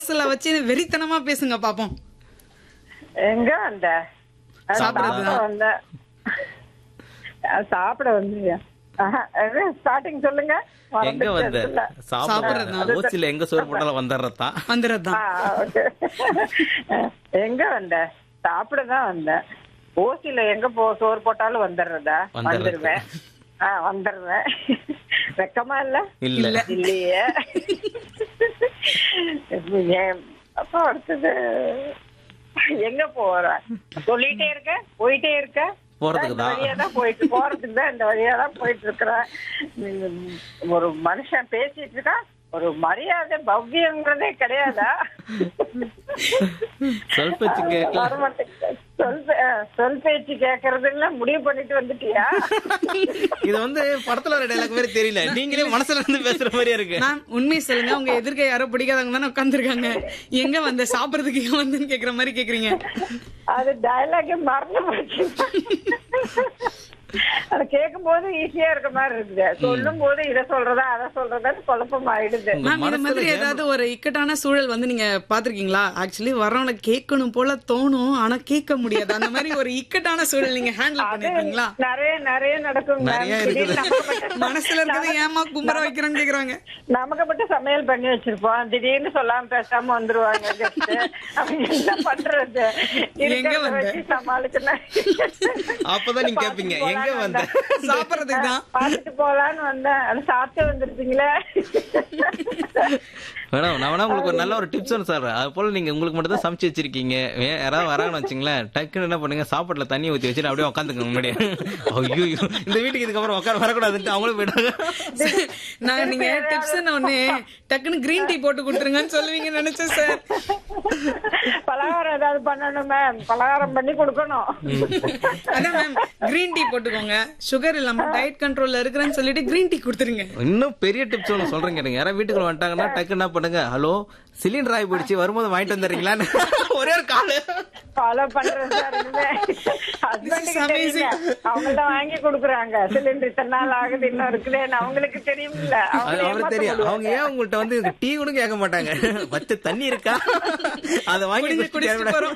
மனசுல வச்சு வெறித்தனமா பேசுங்க பாப்போம் எங்க வந்த அது சாப்பிடுறதா? சாப்பிட வந்த அது சாப்பிட வந்தீங்க ஸ்டார்டிங் சொல்லுங்க எங்க வந்த மறந்துட்டேன். சாப்பிடுறது சாப்பிடுறதா? ஓசில எங்க சோறு போட்டாலும் வந்துடுறதான் ஆ, வந்துடுறதுதான் okay. எங்க வந்த சாப்பிட தான் வந்தேன் ஓசில எங்க போ சோறு போட்டாலும் வந்துடுறதா வந்துடுறது. வந்துருவேன் ஆ வந்துடுவேன் வெக்கமா இல்ல இல்ல இல்லையே ஏன் அப்ப அடுத்தது எங்க போற சொல்லிட்டே இருக்க போயிட்டே இருக்க போறதுக்கு இந்த தான். வழியா தான் போயிட்டு போறதுக்கு தான் இந்த வழியா தான் போயிட்டு இருக்கிறேன் நீங்க ஒரு மனுஷன் பேசிட்டு இருக்கா ஒரு மரியாதை பவ்யங்கிறதே கிடையாதா சொல் பேச்சு கேட்கல. வரமாட்டேங்குது. சொல் பே- சொல் பேச்சு கேக்குறதுல முடிவு பண்ணிட்டு வந்துட்டியா இது வந்து படத்துல வர டைலாக் மாதிரி தெரியல நீங்களே மனசுல இருந்து பேசுற மாதிரியே இருக்கு மேம் உண்மையை சொல்லுங்க உங்க எதிர்க்க யாரோ பிடிக்காதவங்க தானே உட்காந்துருக்காங்க எங்க வந்த சாப்பிடறதுக்கு ஏன் வந்தேன்னு கேக்குற மாதிரி கேக்குறீங்க அது டயலாக் மறந்து போச்சு அது கேட்கும் போது ஈஸியா இருக்க மாதிரி இருக்குது சொல்லும் போது இத சொல்றதா அத சொல்றதான்னு குழப்பம் ஆயிடுது உங்க மேம் இந்த மனசுல மாதிரி ஏன் ஏதாவது ஒரு இக்கட்டான சூழல் வந்து நீங்க பாத்திருக்கீங்களா ஆக்சுவலி வர்றவன கேட்கணும் போல தோணும் ஆனா கேட்க முடியாது அந்த மாதிரி ஒரு இக்கட்டான சூழல் நீங்க ஹேண்டில் பண்ணிருக்கீங்களா நிறைய நிறைய நடக்கும் நிறைய இருக்குது. மனசுல இருக்கிறத ஏமா கும்பர வைக்கிறோம்னு கேக்குறாங்க நமக்கு மட்டும் சமையல் பண்ணி வச்சிருப்போம் திடீர்னு சொல்லாம பேசாம வந்துருவாங்க guest. அவங்க என்ன பண்றது எங்க இருக்கிறத வந்த? வச்சு சமாளிக்கணும் அப்பதான் நீங்க கேப்பீங்க எங்க வந்த சாப்பிடறதுக்கு தான் பாத்துட்டு போலான்னு வந்தேன் அது சாப்பிட்டு வந்துருப்பீங்களே மேடம் நான் வேணா உங்களுக்கு ஒரு நல்ல ஒரு டிப்ஸ் ஒன்று சார் அது போல நீங்க உங்களுக்கு மட்டும் தான் சமைச்சு வச்சிருக்கீங்க வே- யாராவது வராங்கன்னு வச்சுங்களேன் டக்குன்னு என்ன பண்ணுங்க சாப்பாட்டுல தண்ணி ஊத்தி வச்சுட்டு அப்படியே உட்காந்துங்க முன்னாடி ஐயோ இந்த வீட்டுக்கு இதுக்கப்புறம் உட்கார வரக்கூடாதுன்ட்டு அவங்களும் போயிட்டாங்க நான் நீங்க டிப்ஸ் ஒண்ணு டக்குன்னு கிரீன் டீ போட்டு கொடுத்துருங்கன்னு சொல்லுவீங்கன்னு நினைச்சேன் சார் பலகாரம் ஏதாவது பண்ணணும் மேம் பலகாரம் பண்ணி கொடுக்கணும் அதான் மேம் கிரீன் டீ போட்டுக்கோங்க சுகர் இல்லாம டயட் கண்ட்ரோல்ல இருக்கிறேன்னு சொல்லிட்டு கிரீன் டீ கொடுத்துருங்க இன்னும் பெரிய டிப்ஸ் ஒன்று சொல்றேன் கேளுங்க யாராவது வீட்டுக்குள்ள வந்துட்டாங்கன்னா டக்கு என்ன பண்ணுங்க ஹலோ சிலிண்டர் ஆகி போயிடுச்சு வரும்போது வாங்கிட்டு வந்துடுறீங்களான்னு ஒரே ஒரு காலு ஃபாலோ பண்றது சார் இனிமே ஹஸ்பண்டுக்கு amazing. தெரியுங்க அவங்கள்ட்ட வாங்கி கொடுக்குறாங்க சிலிண்டர் இத்தனை நாள் ஆகுது இன்னும் இருக்குதேன்னு அவங்களுக்கு தெரியும்ல அது அவங்கள அவங்களுக்கு ஏமாத்த தெரியும் முடியாது. அவங்க ஏன் உங்கள்ட்ட வந்து டீ கூட கேட்க மாட்டாங்க வச்ச தண்ணி இருக்கா அதை வாங்கி குடிச்சு குடிச்சிட்டு போறோம்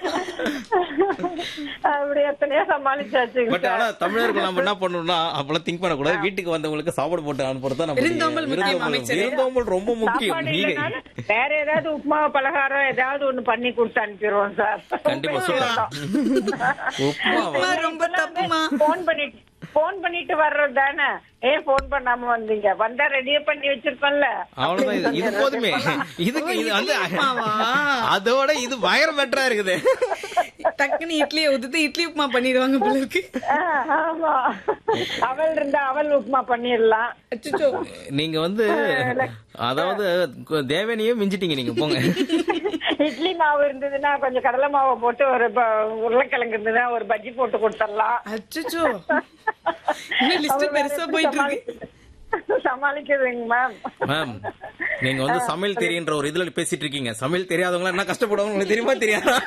அப்படி எத்தனையோ சமாளிச்சாச்சு பட் ஆனா தமிழர்கள் நம்ம என்ன பண்ணணும்னா அப்பெல்லாம் திங்க் பண்ணக்கூடாது வீட்டுக்கு வந்தவங்களுக்கு சாப்பாடு போட்டு அனுப்புறது தான் நம்ம விருந்தோம்பல் முக்கியம், அமைச்சரே. விருந்தோம்பல் ரொம்ப முக்கியம் சாப்பாடு நீங்க இல்லைனாலும் வேற ஏதாவது உப்புமா பலகாரம் ஏதாவது ஒண்ணு பண்ணி கொடுத்து அனுப்பிடுவோம் சார் கண்டிப்பா சொல்லலாம் உப்புமாவா அம்மா, ரொம்ப தப்புமா போன் பண்ணிட்டு போன் பண்ணிட்டு வர்றது தானே ஏன் போன் பண்ணாம வந்தீங்க வந்தா ரெடியே பண்ணி வச்சிருப்பேன்ல அவ்வளவுதான் இது- இது போதுமே இதுக்கு இது வந்து உப்புமாவா? அதோட இது பயங்கர பெட்டரா இருக்குது டக்குன்னு இட்லியை ஊத்துட்டு இட்லி உப்புமா பண்ணிடுவாங்க போல இருக்கு ஆ, ஆமா அவள் இருந்தா அவள் உப்புமா பண்ணிடலாம் அச்சச்சோ. நீங்க வந்து அதாவது தேவனையே மிஞ்சிட்டீங்க நீங்க போங்க இட்லி மாவு இருந்ததுன்னா கொஞ்சம் கடலை மாவை போட்டு ஒரு ப- உருளைக்கிழங்கு இருந்ததுன்னா ஒரு பஜ்ஜி போட்டு கொடுத்துடலாம் அச்சச்சோ இன்னும் லிஸ்ட் பெருசா போயிட்டு இருக்கு சமாளிக்குதுங்க மேம் மேம் நீங்க வந்து சமையல் தெரியுன்ற ஒரு இதுல பேசிட்டு இருக்கீங்க சமையல் தெரியாதவங்க என்ன கஷ்டப்படுவாங்க உங்களுக்கு தெரியுமா தெரியாதா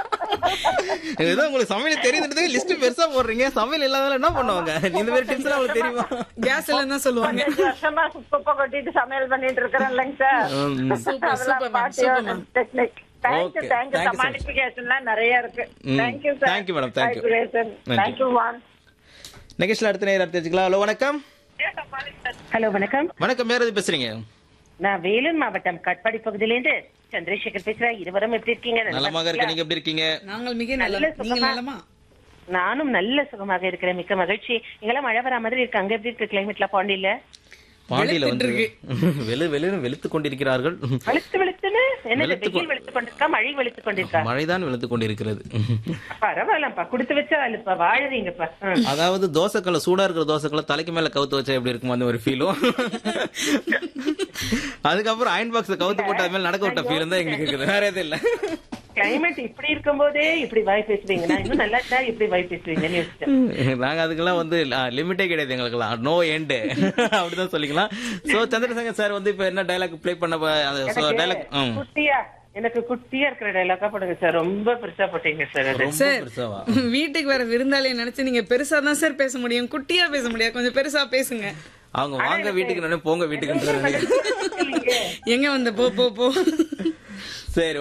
ஏதோ உங்களுக்கு சமையல் தெரியுதுன்றதே லிஸ்ட் பெருசா போடுறீங்க சமையல் இல்லாதவங்க என்ன பண்ணுவாங்க இந்த மாதிரி டிப்ஸ் எல்லாம் உங்களுக்கு தெரியுமா கேஸ் இல்லைன்னு தான் சொல்லுவாங்க பதினஞ்சு வருஷமா குப்பை கொட்டிட்டு சமையல் பண்ணிட்டு இருக்கிறேன் இல்லைங்க சார் ம். Super super ma'am super ma'am technique thank you Okay. Thank you Thank you, sir. சமாளிபிகேஷன்லாம் நிறைய இருக்கு ம். Thank you sir Thank you, madam. Thank you. நன்றி. தேங்க்யூ ஒன் நெகஸ்ட்ல அடுத்த நேரம் அடுத்து வச்சுக்கலாம் ஹலோ வணக்கம் ஹலோ வணக்கம் வணக்கம் வேற எது பேசுறீங்க நான் வேலூர் மாவட்டம் கட்பாடி பகுதியிலேருந்து சந்திரசேகர் பேசுறேன் இருவரும் எப்படி இருக்கீங்க நல்லா நலமாக இருக்க இருக்கீங்களா? நீங்க எப்படி இருக்கீங்க நாங்கள் மிக நல்ல நல்ல நீங்க சுகமா- நலமா நானும் நல்ல சுகமாக இருக்கிறேன் மிக்க மகிழ்ச்சி இங்கெல்லாம் மழை வரா மாதிரி இருக்கு அங்க எப்படி இருக்கு கிளைமேட்ல பாண்டியில பாண்டியில வந்து வெளுத்துட்டு வெளு வெளுன்னு வெளுத்து கொண்டிருக்கிறார்கள் வெளுத்து வெளுத்துன்னு என்னது வெளுத்து வெயில் வெளுத்து கொண்டிருக்கா மழை வெளுத்து கொண்டிருக்கா மழைதான் வெளுத்து கொண்டிருக்கிறது பரவாயில்லப்பா கொடுத்து வச்சா இல்லப்பா வாழுறீங்கப்பா ம். அதாவது தோசைக்கல்ல சூடா இருக்கிற தோசைக்கல்ல தலைக்கு மேல கவுத்து வச்சா எப்படி இருக்கும் அந்த ஒரு ஃபீலும் அதுக்கப்புறம் அயன் பாக்ஸ் கவுத்து போட்டு அது மேல நடக்க விட்ட ஃபீலும் தான் எங்களுக்கு இருக்குது வேற எதுவும் இல்ல கிளைமேட் இப்படி இருக்கும் போதே இப்படி வாய் பேசுவீங்க நான் இன்னும் நல்லா இருந்தா இப்படி வாய் பேசுவீங்கன்னு யோசிச்சேன் நாங்க அதுக்கெல்லாம் வந்து லிமிட்டே கிடையாது எங்களுக்கெல்லாம் நோ எண்டு அப்படிதான் சொல்லிக்கலாம் சோ சந்திரசேகர் சார் வந்து இப்ப என்ன டைலாக் ப்ளே பண்ண டைலாக் குட்டியா எனக்கு குட்டியா இருக்கிற டைலாக்கா போடுங்க சார் ரொம்ப பெருசா போட்டீங்க சார் அது ரொம்ப சார் பெருசாவா வீட்டுக்கு வர விருந்தாளியை நினைச்சு நீங்க பெருசா தான் சார் பேச முடியும் குட்டியா பேச முடியாது கொஞ்சம் பெருசா பேசுங்க அவங்க வாங்க வீட்டுக்கு நானே போங்க வீட்டுக்கு எங்க வந்த போ போ போ சரி